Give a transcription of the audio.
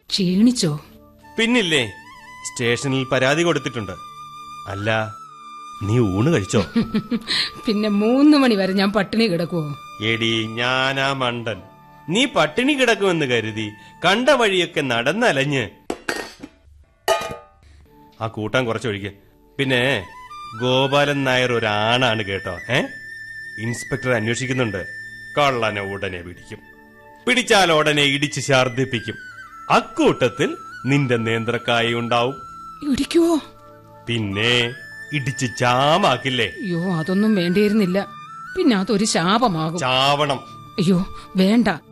ക്ഷീണിച്ചോ പിന്നില്ലേ സ്റ്റേഷനിൽ പരാതി കൊടുത്തിട്ടുണ്ട് അല്ല നീ ഊണ് കഴിച്ചോ പിന്നെ മൂന്ന് മണി വരെ ഞാൻ പട്ടിണി കിടക്കുവോ എടി ഞാനാ മണ്ടൻ നീ പട്ടിണി കിടക്കുമെന്ന് കരുതി കണ്ട വഴിയൊക്കെ നടന്നലഞ്ഞ് ആ കൂട്ടാൻ കുറച്ചൊഴിക്ക് പിന്നെ ഗോപാലൻ നായർ ഒരാണാണ് കേട്ടോ ഏ ഇൻസ്പെക്ടർ അന്വേഷിക്കുന്നുണ്ട് കള്ളനെ ഉടനെ പിടിക്കും പിടിച്ചാൽ ഉടനെ ഇടിച്ച് ഛർദിപ്പിക്കും അക്കൂട്ടത്തിൽ നിന്റെ നേന്ത്രക്കായ ഉണ്ടാവും ഇടിക്കുവോ പിന്നെ ഇടിച്ച് ജാമാക്കില്ലേ അയ്യോ അതൊന്നും വേണ്ടിയിരുന്നില്ല പിന്നെ അതൊരു ശാപമാകും ചാവണം അയ്യോ വേണ്ട